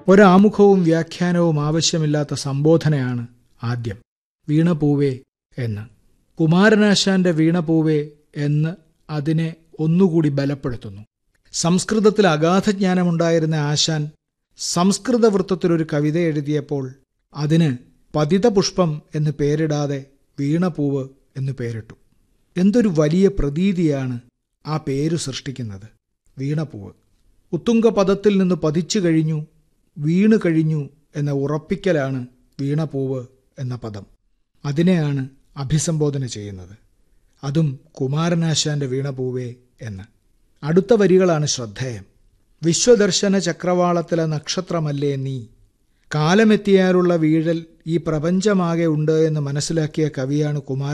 ഒരാമുഖവും വ്യാഖ്യാനവും ആവശ്യമില്ലാത്ത സംബോധനയാണ് ആദ്യം വീണപൂവേ എന്ന് കുമാരനാശാന്റെ വീണപൂവേ എന്ന് അതിനെ ഒന്നുകൂടി ബലപ്പെടുത്തുന്നു സംസ്കൃതത്തിൽ അഗാധജ്ഞാനമുണ്ടായിരുന്ന ആശാൻ സംസ്കൃത വൃത്തത്തിലൊരു കവിത എഴുതിയപ്പോൾ അതിന് പതിതപുഷ്പം എന്ന് പേരിടാതെ വീണപൂവ് എന്ന് പേരിട്ടു എന്തൊരു വലിയ പ്രതീതിയാണ് ആ പേരു സൃഷ്ടിക്കുന്നത് വീണപൂവ് ഉത്തുംഗപദത്തിൽ നിന്ന് പതിച്ചു കഴിഞ്ഞു വീണു കഴിഞ്ഞു എന്ന ഉറപ്പിക്കലാണ് വീണപൂവ് എന്ന പദം അതിനെയാണ് അഭിസംബോധന ചെയ്യുന്നത് അതും കുമാരനാശാന്റെ വീണപൂവേ എന്ന് അടുത്ത വരികളാണ് ശ്രദ്ധേയം വിശ്വദർശന ചക്രവാളത്തിലെ നക്ഷത്രമല്ലേ നീ കാലമെത്തിയാലുള്ള വീഴൽ ഈ പ്രപഞ്ചമാകെ ഉണ്ട് എന്ന് മനസ്സിലാക്കിയ കവിയാണ് കുമാരൻ